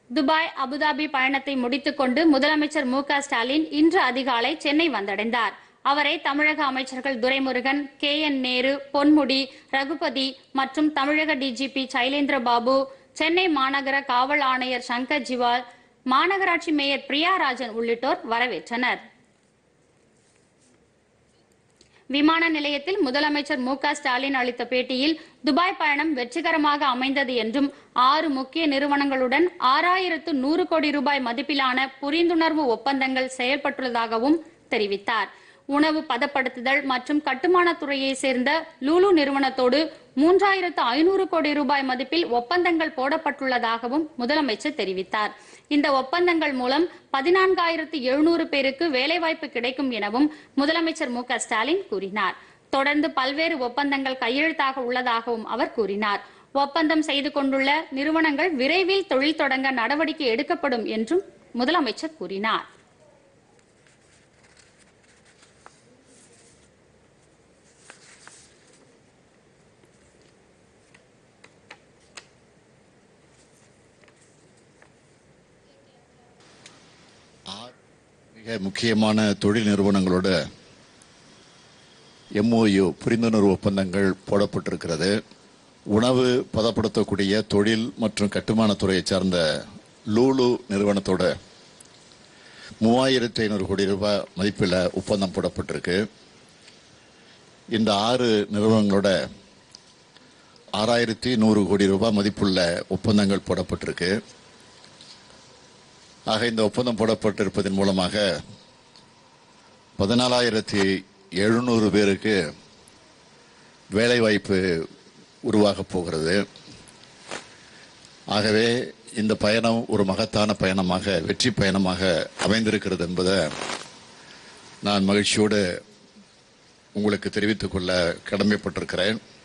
Dubai Abu Dhabi பயணத்தை முடித்துக்கொண்டு முதலமைச்சர் மு க ஸ்டாலின் இன்று அதிகாலை சென்னை வந்தடைந்தார் அவரை தமிழக அமைச்சர்கள் துரைமுருகன் கே என் நேரு பொன்முடி ரகுபதி மற்றும் தமிழக டிஜிபி சைலேந்திர பாபு சென்னை மாநகர காவல் ஆணையர் சங்கர் ஜிவால் மாநகராட்சி மேயர் பிரியா ராஜன் உள்ளிட்டோர் வரவேற்றனர் விமான நிலையத்தில் முதலமைச்சர் மு க ஸ்டாலின் அளித்த பேட்டியில் துபாய் பயணம் வெற்றிகரமாக அமைந்தது என்றும் ஆறு முக்கிய நிறுவனங்களுடன் ஆறாயிரத்து நூறு கோடி ரூபாய் மதிப்பிலான புரிந்துணர்வு ஒப்பந்தங்கள் செயல்பட்டுள்ளதாகவும் தெரிவித்தார் உணவு பதப்படுத்துதல் மற்றும் கட்டுமானத் துறையை சேர்ந்த லூலு நிறுவனத்தோடு மூன்றாயிரத்து ஐநூறு கோடி ரூபாய் மதிப்பில் ஒப்பந்தங்கள் போடப்பட்டுள்ளதாகவும் முதலமைச்சர் தெரிவித்தார் இந்த ஒப்பந்தங்கள் மூலம் பதினான்காயிரத்து எழுநூறு பேருக்கு வேலைவாய்ப்பு கிடைக்கும் எனவும் முதலமைச்சர் மு க ஸ்டாலின் கூறினார் தொடர்ந்து பல்வேறு ஒப்பந்தங்கள் கையெழுத்தாக உள்ளதாகவும் அவர் கூறினார் ஒப்பந்தம் செய்து கொண்டுள்ள நிறுவனங்கள் விரைவில் தொழில் தொடங்க நடவடிக்கை எடுக்கப்படும் என்றும் முதலமைச்சர் கூறினார் மிக முக்கியமான தொழில் நிறுவனங்களோட எம்ஓயு புரிந்துணர்வு ஒப்பந்தங்கள் போடப்பட்டிருக்கிறது உணவு பதப்படுத்தக்கூடிய தொழில் மற்றும் கட்டுமானத் துறையை சார்ந்த லூலு நிறுவனத்தோட மூவாயிரத்தி ஐநூறு கோடி ரூபாய் மதிப்பில் ஒப்பந்தம் போடப்பட்டிருக்கு இந்த ஆறு நிறுவனங்களோட ஆறாயிரத்தி நூறு கோடி ரூபாய் மதிப்புள்ள ஒப்பந்தங்கள் போடப்பட்டிருக்கு ஆக இந்த ஒப்பந்தம் போடப்பட்டிருப்பதன் மூலமாக பதினாலாயிரத்தி எழுநூறு பேருக்கு வேலைவாய்ப்பு உருவாகப் போகிறது ஆகவே இந்த பயணம் ஒரு மகத்தான பயணமாக வெற்றி பயணமாக அமைந்திருக்கிறது என்பதை நான் மகிழ்ச்சியோடு உங்களுக்கு தெரிவித்துக் கொள்ள கடமைப்பட்டிருக்கிறேன்